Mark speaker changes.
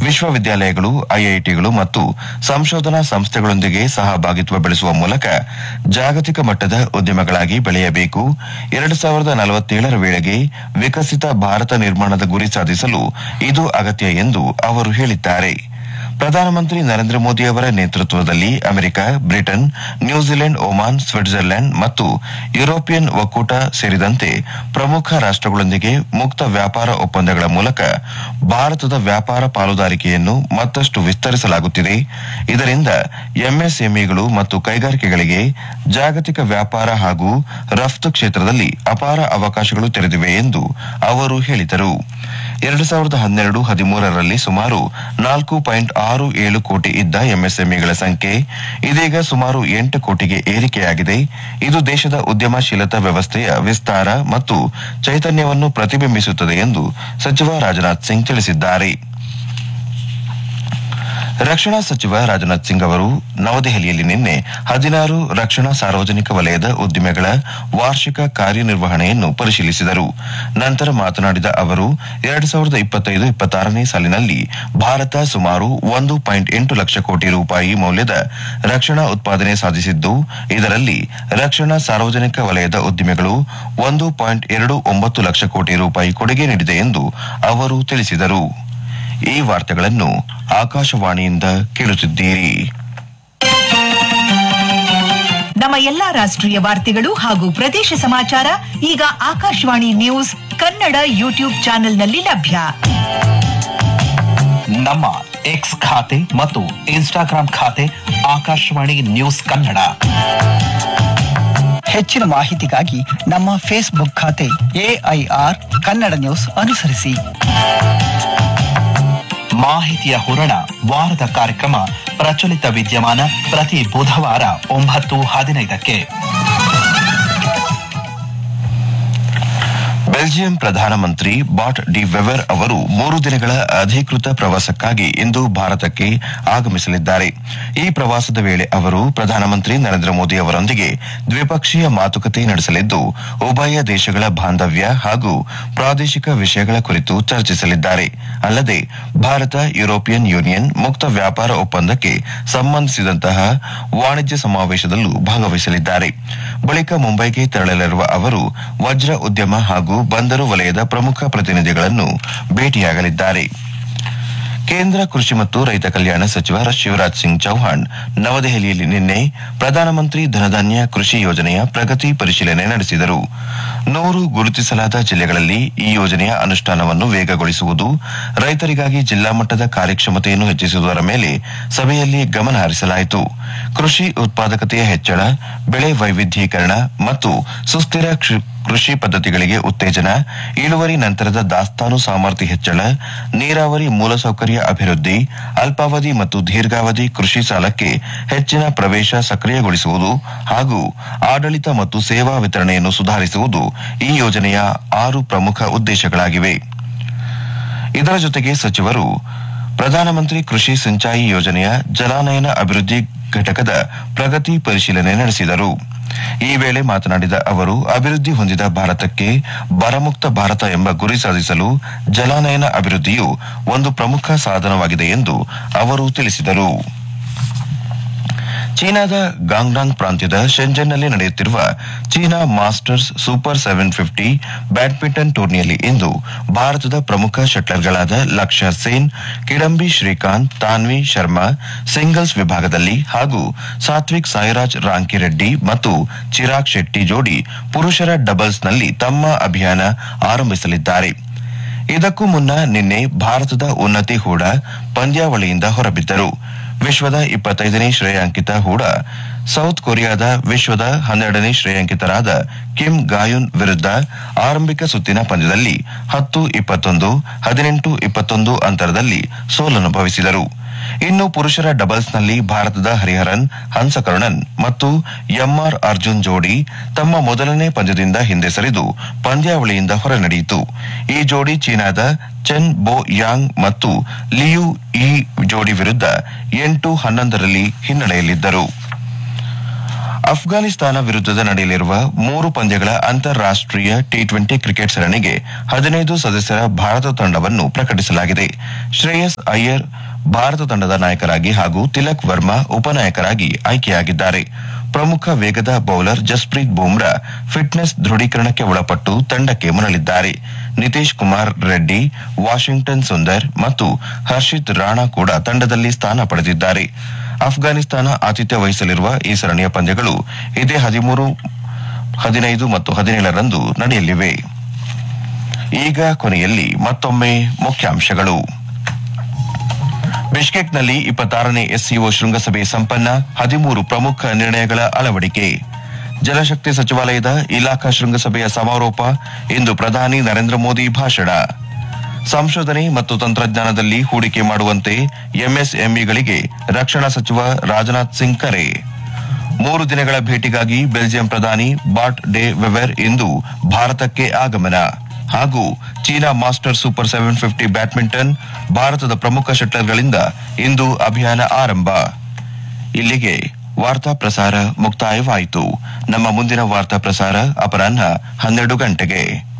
Speaker 1: ವಿಶ್ವವಿದ್ಯಾಲಯಗಳು ಐಐಟಿಗಳು ಮತ್ತು ಸಂಶೋಧನಾ ಸಂಸ್ಥೆಗಳೊಂದಿಗೆ ಸಹಭಾಗಿತ್ವ ಬೆಳೆಸುವ ಮೂಲಕ ಜಾಗತಿಕ ಮಟ್ಟದ ಉದ್ಯಮಗಳಾಗಿ ಬೆಳೆಯಬೇಕು ಎರಡು ಸಾವಿರದ ನಲವತ್ತೇಳರ ವೇಳೆಗೆ ವಿಕಸಿತ ಭಾರತ ನಿರ್ಮಾಣದ ಗುರಿ ಸಾಧಿಸಲು ಇದು ಅಗತ್ಯ ಎಂದು ಅವರು ಹೇಳಿದ್ದಾರೆ ಪ್ರಧಾನಮಂತ್ರಿ ನರೇಂದ್ರ ಮೋದಿ ಅವರ ನೇತೃತ್ವದಲ್ಲಿ America Britain New Zealand Oman Switzerland ಮತ್ತು ಯುರೋಪಿಯನ್ ಒಕ್ಕೂಟ ಸೇರಿದಂತೆ ಪ್ರಮುಖ ರಾಷ್ಟಗಳೊಂದಿಗೆ ಮುಕ್ತ ವ್ಯಾಪಾರ ಒಪ್ಪಂದಗಳ ಮೂಲಕ ಭಾರತದ ವ್ಯಾಪಾರ ಪಾಲುದಾರಿಕೆಯನ್ನು ಮತ್ತಷ್ಟು ವಿಸ್ತರಿಸಲಾಗುತ್ತಿದೆ ಇದರಿಂದ ಎಂಎಸ್ಎಂಇಗಳು ಮತ್ತು ಕೈಗಾರಿಕೆಗಳಿಗೆ ಜಾಗತಿಕ ವ್ಯಾಪಾರ ಹಾಗೂ ರಫ್ತು ಕ್ಷೇತ್ರದಲ್ಲಿ ಅಪಾರ ಅವಕಾಶಗಳು ತೆರೆದಿವೆ ಎಂದು ಅವರು ಹೇಳಿದರು ಎರಡು ಸಾವಿರದ ಹನ್ನೆರಡು ಹದಿಮೂರರಲ್ಲಿ ಸುಮಾರು ನಾಲ್ಕು ಪಾಯಿಂಟ್ ಆರು ಏಳು ಕೋಟಿ ಇದ್ದ ಎಂಎಸ್ಎಂಇಗಳ ಸಂಖ್ಯೆ ಇದೀಗ ಸುಮಾರು ಎಂಟು ಕೋಟಿಗೆ ಏರಿಕೆಯಾಗಿದೆ ಇದು ದೇಶದ ಉದ್ಯಮಶೀಲತಾ ವ್ಯವಸ್ಥೆಯ ವಿಸ್ತಾರ ಮತ್ತು ಚೈತನ್ಯವನ್ನು ಪ್ರತಿಬಿಂಬಿಸುತ್ತದೆ ಎಂದು ಸಚಿವ ರಾಜನಾಥ್ ಸಿಂಗ್ ತಿಳಿಸಿದ್ದಾರೆ ರಕ್ಷಣಾ ಸಚಿವ ರಾಜನಾಥ್ ಸಿಂಗ್ ಅವರು ನವದೆಹಲಿಯಲ್ಲಿ ನಿನ್ನೆ ಹದಿನಾರು ರಕ್ಷಣಾ ಸಾರ್ವಜನಿಕ ವಲಯದ ಉದ್ದಿಮೆಗಳ ವಾರ್ಷಿಕ ಕಾರ್ಯನಿರ್ವಹಣೆಯನ್ನು ಪರಿಶೀಲಿಸಿದರು ನಂತರ ಮಾತನಾಡಿದ ಅವರು ಎರಡು ಸಾವಿರದ ಇಪ್ಪತ್ತೈದು ಇಪ್ಪತ್ತಾರನೇ ಸಾಲಿನಲ್ಲಿ ಭಾರತ ಸುಮಾರು ಒಂದು ಪಾಯಿಂಟ್ ಎಂಟು ಲಕ್ಷ ಕೋಟಿ ರೂಪಾಯಿ ಮೌಲ್ಯದ ರಕ್ಷಣಾ ಉತ್ಪಾದನೆ ಸಾಧಿಸಿದ್ದು ಇದರಲ್ಲಿ ರಕ್ಷಣಾ ಸಾರ್ವಜನಿಕ ವಲಯದ ಉದ್ದಿಮೆಗಳು ಒಂದು ಪಾಯಿಂಟ್ ಎರಡು ಒಂಬತ್ತು ಲಕ್ಷ ಕೋಟಿ ರೂಪಾಯಿ ಕೊಡುಗೆ ನೀಡಿದೆ ಎಂದು ಅವರು ತಿಳಿಸಿದರು ಈ ವಾರ್ತೆಗಳನ್ನು ಆಕಾಶವಾಣಿಯಿಂದ ಕೇಳುತ್ತಿದ್ದೀರಿ
Speaker 2: ನಮ್ಮ ಎಲ್ಲಾ ರಾಷ್ಟ್ರೀಯ ವಾರ್ತೆಗಳು ಹಾಗೂ ಪ್ರದೇಶ ಸಮಾಚಾರ ಈಗ ಆಕಾಶವಾಣಿ ನ್ಯೂಸ್ ಕನ್ನಡ ಯೂಟ್ಯೂಬ್ ಚಾನೆಲ್ನಲ್ಲಿ ಲಭ್ಯ
Speaker 3: ನಮ್ಮ ಎಕ್ಸ್ ಖಾತೆ ಮತ್ತು ಇನ್ಸ್ಟಾಗ್ರಾಂ ಖಾತೆ ಆಕಾಶವಾಣಿ ನ್ಯೂಸ್ ಕನ್ನಡ
Speaker 4: ಹೆಚ್ಚಿನ ಮಾಹಿತಿಗಾಗಿ ನಮ್ಮ ಫೇಸ್ಬುಕ್ ಖಾತೆ ಎಐಆರ್ ಕನ್ನಡ ನ್ಯೂಸ್ ಅನುಸರಿಸಿ
Speaker 3: ಮಾಹಿತಿಯ ಹೊರಣ ವಾರದ ಕಾರ್ಯಕ್ರಮ ಪ್ರಚಲಿತ ವಿದ್ಯಮಾನ ಪ್ರತಿ ಬುಧವಾರ ಒಂಬತ್ತು ಹದಿನೈದಕ್ಕೆ
Speaker 1: ಬೆಲ್ಜಿಯಂ ಪ್ರಧಾನಮಂತ್ರಿ ಬಾಟ್ ಡಿ ವೆವರ್ ಅವರು ಮೂರು ದಿನಗಳ ಅಧಿಕೃತ ಪ್ರವಾಸಕ್ಕಾಗಿ ಇಂದು ಭಾರತಕ್ಕೆ ಆಗಮಿಸಲಿದ್ದಾರೆ ಈ ಪ್ರವಾಸದ ವೇಳೆ ಅವರು ಪ್ರಧಾನಮಂತ್ರಿ ನರೇಂದ್ರ ಮೋದಿ ಅವರೊಂದಿಗೆ ದ್ವಿಪಕ್ಷೀಯ ಮಾತುಕತೆ ನಡೆಸಲಿದ್ದು ಉಭಯ ದೇಶಗಳ ಬಾಂಧವ್ಯ ಹಾಗೂ ಪ್ರಾದೇಶಿಕ ವಿಷಯಗಳ ಕುರಿತು ಚರ್ಚಿಸಲಿದ್ದಾರೆ ಅಲ್ಲದೆ ಭಾರತ ಯುರೋಪಿಯನ್ ಯೂನಿಯನ್ ಮುಕ್ತ ವ್ಯಾಪಾರ ಒಪ್ಪಂದಕ್ಕೆ ಸಂಬಂಧಿಸಿದಂತಹ ವಾಣಿಜ್ಯ ಸಮಾವೇಶದಲ್ಲೂ ಭಾಗವಹಿಸಲಿದ್ದಾರೆ ಬಳಿಕ ಮುಂಬೈಗೆ ತೆರಳಲಿರುವ ಅವರು ವಜ್ರ ಉದ್ಯಮ ಹಾಗೂ ಬಂದರು ವಲಯದ ಪ್ರಮುಖ ಪ್ರತಿನಿಧಿಗಳನ್ನು ಭೇಟಿಯಾಗಲಿದ್ದಾರೆ ಕೇಂದ್ರ ಕೃಷಿ ಮತ್ತು ರೈತ ಕಲ್ಯಾಣ ಸಚಿವ ಶಿವರಾಜ್ ಸಿಂಗ್ ಚೌಹಾಣ್ ನವದೆಹಲಿಯಲ್ಲಿ ನಿನ್ನೆ ಪ್ರಧಾನಮಂತ್ರಿ ಧನಧಾನ್ಯ ಕೃಷಿ ಯೋಜನೆಯ ಪ್ರಗತಿ ಪರಿಶೀಲನೆ ನಡೆಸಿದರು ನೂರು ಗುರುತಿಸಲಾದ ಜಿಲ್ಲೆಗಳಲ್ಲಿ ಈ ಯೋಜನೆಯ ಅನುಷ್ಠಾನವನ್ನು ವೇಗಗೊಳಿಸುವುದು ರೈತರಿಗಾಗಿ ಜಿಲ್ಲಾ ಮಟ್ಟದ ಕಾರ್ಯಕ್ಷಮತೆಯನ್ನು ಹೆಚ್ಚಿಸುವುದರ ಮೇಲೆ ಸಭೆಯಲ್ಲಿ ಗಮನ ಹರಿಸಲಾಯಿತು ಕೃಷಿ ಉತ್ಪಾದಕತೆಯ ಹೆಚ್ಚಳ ಬೆಳೆ ವೈವಿಧ್ಯೀಕರಣ ಮತ್ತು ಸುಸ್ಥಿರ ಕೃ- ಕೃಷಿ ಪದ್ಧತಿಗಳಿಗೆ ಉತ್ತೇಜನ ಇಳುವರಿ ನಂತರದ ದಾಸ್ತಾನು ಸಾಮರ್ಥ್ಯ ಹೆಚ್ಚಳ ನೀರಾವರಿ ಮೂಲಸೌಕರ್ಯ ಅಭಿವೃದ್ಧಿ ಅಲ್ಪಾವಧಿ ಮತ್ತು ದೀರ್ಘಾವಧಿ ಕೃಷಿ ಸಾಲಕ್ಕೆ ಹೆಚ್ಚಿನ ಪ್ರವೇಶ ಸಕ್ರಿಯಗೊಳಿಸುವುದು ಹಾಗೂ ಆಡಳಿತ ಮತ್ತು ಸೇವಾ ವಿತರಣೆಯನ್ನು ಸುಧಾರಿಸುವುದು ಈ ಯೋಜನೆಯ ಆರು ಪ್ರಮುಖ ಉದ್ದೇಶಗಳಾಗಿವೆ ಇದರ ಜೊತೆಗೆ ಸಚಿವರು ಪ್ರಧಾನಮಂತ್ರಿ ಕೃಷಿ ಸಿಂಚಾಯಿ ಯೋಜನೆಯ ಜಲಾನಯನ ಅಭಿವೃದ್ಧಿ ಘಟಕದ ಪ್ರಗತಿ ಪರಿಶೀಲನೆ ನಡೆಸಿದರು ಈ ವೇಳೆ ಮಾತನಾಡಿದ ಅವರು ಅಭಿವೃದ್ಧಿ ಹೊಂದಿದ ಭಾರತಕ್ಕೆ ಬರಮುಕ್ತ ಭಾರತ ಎಂಬ ಗುರಿ ಸಾಧಿಸಲು ಜಲಾನಯನ ಅಭಿವೃದ್ಧಿಯು ಒಂದು ಪ್ರಮುಖ ಸಾಧನವಾಗಿದೆ ಎಂದು ಅವರು ತಿಳಿಸಿದರು ಚೀನಾದ ಗಾಂಗ್ಡಾಂಗ್ ಪ್ರಾಂತ್ಯದ ಶೆಂಜನ್ನಲ್ಲಿ ನಡೆಯುತ್ತಿರುವ China Masters Super seven fifty badminton ಟೂರ್ನಿಯಲ್ಲಿ ಇಂದು ಭಾರತದ ಪ್ರಮುಖ ಶಟ್ಲರ್ಗಳಾದ ಲಕ್ಷ್ಯ ಸೇನ್ ಕಿಡಂಬಿ ಶ್ರೀಕಾಂತ್ ತಾನ್ವಿ ಶರ್ಮಾ ಸಿಂಗಲ್ಸ್ ವಿಭಾಗದಲ್ಲಿ ಹಾಗೂ ಸಾತ್ವಿಕ್ ಸಾಯಿರಾಜ್ ರಾಂಕಿರೆಡ್ಡಿ ಮತ್ತು ಚಿರಾಗ್ ಶೆಟ್ಟಿ ಜೋಡಿ ಪುರುಷರ ಡಬಲ್ಸ್ನಲ್ಲಿ ತಮ್ಮ ಅಭಿಯಾನ ಆರಂಭಿಸಲಿದ್ದಾರೆ ಇದಕ್ಕೂ ಮುನ್ನ ನಿನ್ನೆ ಭಾರತದ ಉನ್ನತಿ ಹೂಡ ಪಂದ್ಯಾವಳಿಯಿಂದ ಹೊರಬಿದ್ದರು ವಿಶ್ವದ ಇಪ್ಪತ್ತೈದನೇ ಶ್ರೇಯಾಂಕಿತ ಹೂಡ ಸೌತ್ ಕೊರಿಯಾದ ವಿಶ್ವದ ಹನ್ನೆರಡನೇ ಶ್ರೇಯಾಂಕಿತರಾದ ಕಿಮ್ ಗಾಯುನ್ ವಿರುದ್ಧ ಆರಂಭಿಕ ಸುತ್ತಿನ ಪಂದ್ಯದಲ್ಲಿ ಹತ್ತು ಇಪ್ಪತ್ತೊಂದು ಹದಿನೆಂಟು ಇಪ್ಪತ್ತೊಂದು ಅಂತರದಲ್ಲಿ ಸೋಲನುಭವಿಸಿದರು ಇನ್ನು ಪುರುಷರ ಡಬಲ್ಸ್ನಲ್ಲಿ ಭಾರತದ ಹರಿಹರನ್ ಹಂಸಕರುಣನ್ ಮತ್ತು ಎಂಆರ್ ಅರ್ಜುನ್ ಜೋಡಿ ತಮ್ಮ ಮೊದಲನೇ ಪಂದ್ಯದಿಂದ ಹಿಂದೆ ಸರಿದು ಪಂದ್ಯಾವಳಿಯಿಂದ ಹೊರನಡೆಯಿತು ಈ ಜೋಡಿ ಚೀನಾದ ಚೆನ್ ಬೋ ಯಾಂಗ್ ಮತ್ತು ಲಿಯು ಈ ಜೋಡಿ ವಿರುದ್ಧ ಎಂಟು ಹನ್ನೊಂದರಲ್ಲಿ ಹಿನ್ನಡೆಯಲ್ಲಿದ್ದರು ಅಫ್ಘಾನಿಸ್ತಾನ ವಿರುದ್ಧದ ನಡೆಯಲಿರುವ ಮೂರು ಪಂದ್ಯಗಳ ಅಂತಾರಾಷ್ಟೀಯ ಟಿ ಟ್ವೆಂಟಿ ಕ್ರಿಕೆಟ್ ಸರಣಿಗೆ ಹದಿನೈದು ಸದಸ್ಯರ ಭಾರತ ತಂಡವನ್ನು ಪ್ರಕಟಿಸಲಾಗಿದೆ ಶ್ರೇಯಸ್ ಅಯ್ಯರ್ ಭಾರತ ತಂಡದ ನಾಯಕರಾಗಿ ಹಾಗೂ ತಿಲಕ್ ವರ್ಮಾ ಉಪನಾಯಕರಾಗಿ ಆಯ್ಕೆಯಾಗಿದ್ದಾರೆ ಪ್ರಮುಖ ವೇಗದ ಬೌಲರ್ ಜಸ್ಪ್ರೀತ್ ಬೂಮ್ರಾ ಫಿಟ್ನೆಸ್ ದೃಢೀಕರಣಕ್ಕೆ ಒಳಪಟ್ಟು ತಂಡಕ್ಕೆ ಮರಳಿದ್ದಾರೆ ನಿತೀಶ್ ಕುಮಾರ್ ರೆಡ್ಡಿ ವಾಷಿಂಗ್ಟನ್ ಸುಂದರ್ ಮತ್ತು ಹರ್ಷಿತ್ ರಾಣಾ ಕೂಡ ತಂಡದಲ್ಲಿ ಸ್ಥಾನ ಪಡೆದಿದ್ದಾರೆ ಅಫ್ಘಾನಿಸ್ತಾನ ಆತಿಥ್ಯ ವಹಿಸಲಿರುವ ಈ ಸರಣಿಯ ಪಂದ್ಯಗಳು ಇದೇ ಹದಿಮೂರು ಹದಿನೈದು ಮತ್ತು ಹದಿನೇಳರಂದು ನಡೆಯಲಿವೆ ಈಗ ಕೊನೆಯಲ್ಲಿ ಮತ್ತೊಮ್ಮೆ ಮುಖ್ಯಾಂಶಗಳು ಬಿಷ್ಕೆಕ್ನಲ್ಲಿ ಇಪ್ಪತ್ತಾರನೇ ಎಸ್ಸಿಒ ಶೃಂಗಸಭೆ ಸಂಪನ್ನ ಹದಿಮೂರು ಪ್ರಮುಖ ನಿರ್ಣಯಗಳ ಅಳವಡಿಕೆ ಜಲಶಕ್ತಿ ಸಚಿವಾಲಯದ ಇಲಾಖಾ ಶೃಂಗಸಭೆಯ ಸಮಾರೋಪ ಇಂದು ಪ್ರಧಾನಿ ನರೇಂದ್ರ ಮೋದಿ ಭಾಷಣ ಸಂಶೋಧನೆ ಮತ್ತು ತಂತ್ರಜ್ಞಾನದಲ್ಲಿ ಹೂಡಿಕೆ ಮಾಡುವಂತೆ ಎಂಎಸ್ಎಂಇಗಳಿಗೆ ರಕ್ಷಣಾ ಸಚಿವ ರಾಜನಾಥ್ ಸಿಂಗ್ ಕರೆ ಮೂರು ದಿನಗಳ ಭೇಟಿಗಾಗಿ ಬೆಲ್ಜಿಯಂ ಪ್ರಧಾನಿ ಬಾಟ್ ಡೆ ವೆವೆರ್ ಇಂದು ಭಾರತಕ್ಕೆ ಆಗಮನ ಹಾಗೂ China Master Super seven fifty badminton ಭಾರತದ ಪ್ರಮುಖ ಶಟ್ಲರ್ಗಳಿಂದ ಇಂದು ಅಭಿಯಾನ ಆರಂಭ ಇಲ್ಲಿಗೆ ವಾರ್ತಾ ಪ್ರಸಾರ ಮುಕ್ತಾಯವಾಯಿತು ನಮ್ಮ ಮುಂದಿನ ವಾರ್ತಾ ಪ್ರಸಾರ ಅಪರಾಹ್ನ ಹನ್ನೆರಡು ಗಂಟೆಗೆ